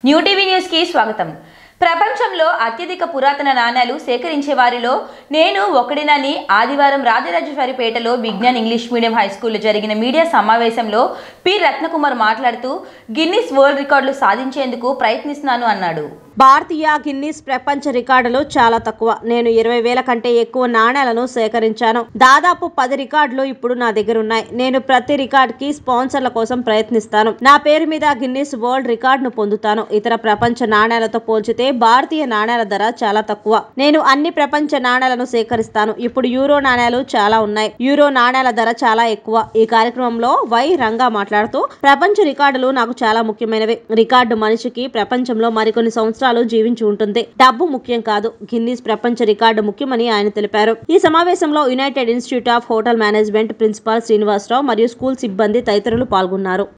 new TV news కి స్వాగతం ప్రపంచంలో అత్యధిక పురాతన నాణ్యాలు సేకరించే వారిలో నేను ఒకడినని ఆదివారం రాజరాజేశ్వరిపేటలో విజ్ఞాన్ ఇంగ్లీష్ మీడియం హై స్కూల్లో జరిగిన మీడియా సమావేశంలో పి రత్నకుమార్ మాట్లాడుతూ గిన్నిస్ వరల్డ్ రికార్డులు సాధించేందుకు ప్రయత్నిస్తున్నాను అన్నాడు భారతీయ గిన్నీస్ ప్రపంచ రికార్డులు చాలా తక్కువ నేను ఇరవై వేల కంటే ఎక్కువ నాణేలను సేకరించాను దాదాపు పది రికార్డులు ఇప్పుడు నా దగ్గర ఉన్నాయి నేను ప్రతి రికార్డ్కి స్పాన్సర్ల కోసం ప్రయత్నిస్తాను నా పేరు మీద గిన్నీస్ వరల్డ్ రికార్డును పొందుతాను ఇతర ప్రపంచ నాణేలతో పోల్చితే భారతీయ నాణేల ధర చాలా తక్కువ నేను అన్ని ప్రపంచ నాణేలను సేకరిస్తాను ఇప్పుడు యూరో నాణేలు చాలా ఉన్నాయి యూరో నాణేల ధర చాలా ఎక్కువ ఈ కార్యక్రమంలో వై రంగా మాట్లాడుతూ ప్రపంచ రికార్డులు నాకు చాలా ముఖ్యమైనవి రికార్డు మనిషికి ప్రపంచంలో మరికొన్ని సంవత్సరాలు జీవించి ఉంటుంది డబ్బు ముఖ్యం కాదు గిన్నీస్ ప్రపంచ రికార్డు ముఖ్యమని ఆయన తెలిపారు ఈ సమావేశంలో United Institute of Hotel Management principal Srinivasarao మరియు స్కూల్ సిబ్బంది తదితరులు పాల్గొన్నారు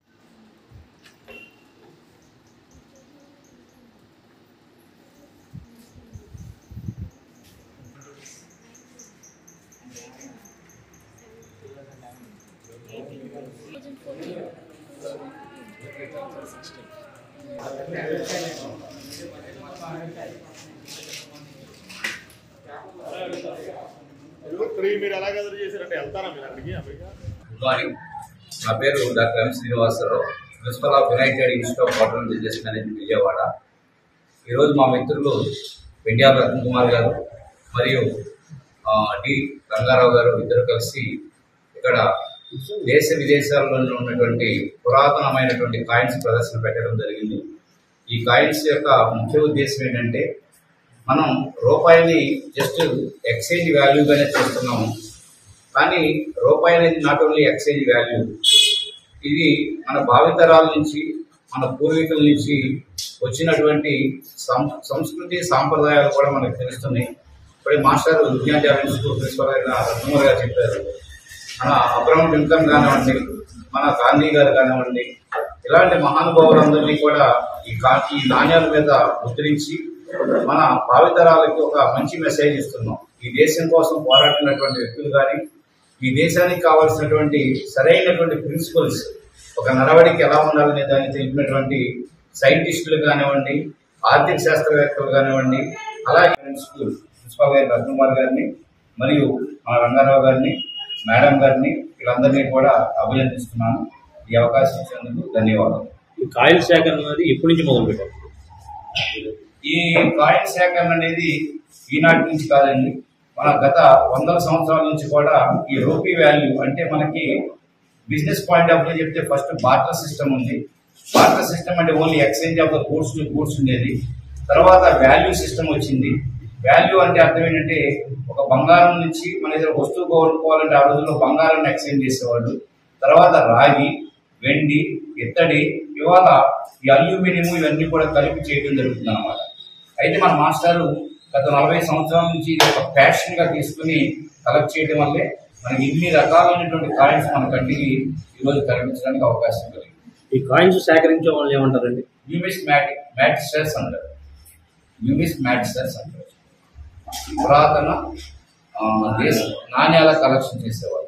త్రీ మీరు ఎలా గదర్ చేశారంటే వెళ్తారా మీరు అక్కడికి అమెరికా గుడ్ మార్నింగ్ నా పేరు doctor M Srinivasarao principal of United Institute of Hotel Business Management Vijayawada ఈరోజు మా మిత్రులు వెండియాల రత్న కుమార్ గారు మరియు ఆ, డి రంగారావు గారు ఇద్దరు కలిసి ఇక్కడ దేశ విదేశాల్లో ఉన్నటువంటి పురాతనమైనటువంటి కాయిన్స్ ప్రదర్శన పెట్టడం జరిగింది ఈ కాయిన్స్ యొక్క ముఖ్య ఉద్దేశం ఏంటంటే మనం రూపాయిని జస్ట్ ఎక్స్చేంజ్ వాల్యూగానే చూస్తున్నాము కానీ రూపాయి అనేది నాట్ ఓన్లీ ఎక్స్చేంజ్ వాల్యూ ఇది మన భావితరాల నుంచి మన పూర్వీకుల నుంచి వచ్చినటువంటి సం- సంస్కృతి సాంప్రదాయాలు కూడా మనకు తెలుస్తున్నాయి ఇప్పుడే మాస్టర్ విజ్ఞాన్ జావెన్ స్కూల్ ప్రిన్సిపల్ అయిన రత్నమర్ గారు చెప్పారు మన అబ్రహం లింకన్ కానివ్వండి మన గాంధీ గారు కానివ్వండి ఇలాంటి మహానుభావులందరినీ కూడా ఈ కా ఈ నాణ్యాల మీద ముద్రించి మన భావితరాలకి ఒక మంచి మెసేజ్ ఇస్తున్నాం ఈ దేశం కోసం పోరాడినటువంటి వ్యక్తులు కానీ ఈ దేశానికి కావాల్సినటువంటి సరైనటువంటి ప్రిన్సిపల్స్ ఒక నడవడికి ఎలా ఉండాలనే దాన్ని తెలిపినటువంటి సైంటిస్టులు కానివ్వండి ఆర్థిక శాస్త్రవేత్తలు కానివ్వండి అలాగే స్కూల్ ప్రిన్సిపాల్ గారి రత్నకుమార్ గారిని మరియు మా రంగారావు గారిని మేడం గారిని వీళ్ళందరినీ కూడా అభినందిస్తున్నాను ఈ అవకాశం ఇచ్చినందుకు ధన్యవాదాలు ఈ కాయిల్ సేకరణ అనేది ఎప్పటి నుంచి మొదలు పెట్టారు ఈ కాయిన్ సేకరణ అనేది ఈనాటి నుంచి కాదండి మన గత వందల సంవత్సరాల నుంచి కూడా ఈ రూపీ వాల్యూ అంటే మనకి బిజినెస్ పాయింట్ ఆఫ్ వ్యూ చెప్తే ఫస్ట్ బార్టర్ సిస్టమ్ ఉంది బార్టర్ సిస్టమ్ అంటే only exchange of the goods to goods ఉండేది తర్వాత వాల్యూ సిస్టమ్ వచ్చింది వాల్యూ అంటే అర్థం ఏంటంటే ఒక బంగారం నుంచి మన ఏదైనా వస్తువు కోరుకోవాలంటే ఆ రోజుల్లో బంగారాన్ని ఎక్స్చేంజ్ చేసేవాళ్ళు తర్వాత రాగి వెండి ఇత్తడి ఇవాళ ఈ అల్యూమినియం ఇవన్నీ కూడా కలిపి చేయడం జరుగుతుంది అనమాట అయితే మన మాస్టారు గత నలభై సంవత్సరాల నుంచి ఇది ఒక ప్యాషన్ గా తీసుకుని కలెక్ట్ చేయడం వల్లే మనకి ఇన్ని రకాలైనటువంటి కాయిన్స్ మన కంటికి ఈరోజు కనిపించడానికి అవకాశం కలిగింది ఈ కాయిన్స్ సేకరించే వాళ్ళు ఏమంటారండి న్యూమిస్ మ్యాటిక్ మ్యాటిస్టర్స్ అంటారు న్యూమిస్ మ్యాటిస్టర్స్ అంటారు పురాతన ఆ, దేశ నాణ్యాల కలెక్షన్ చేసేవాళ్ళు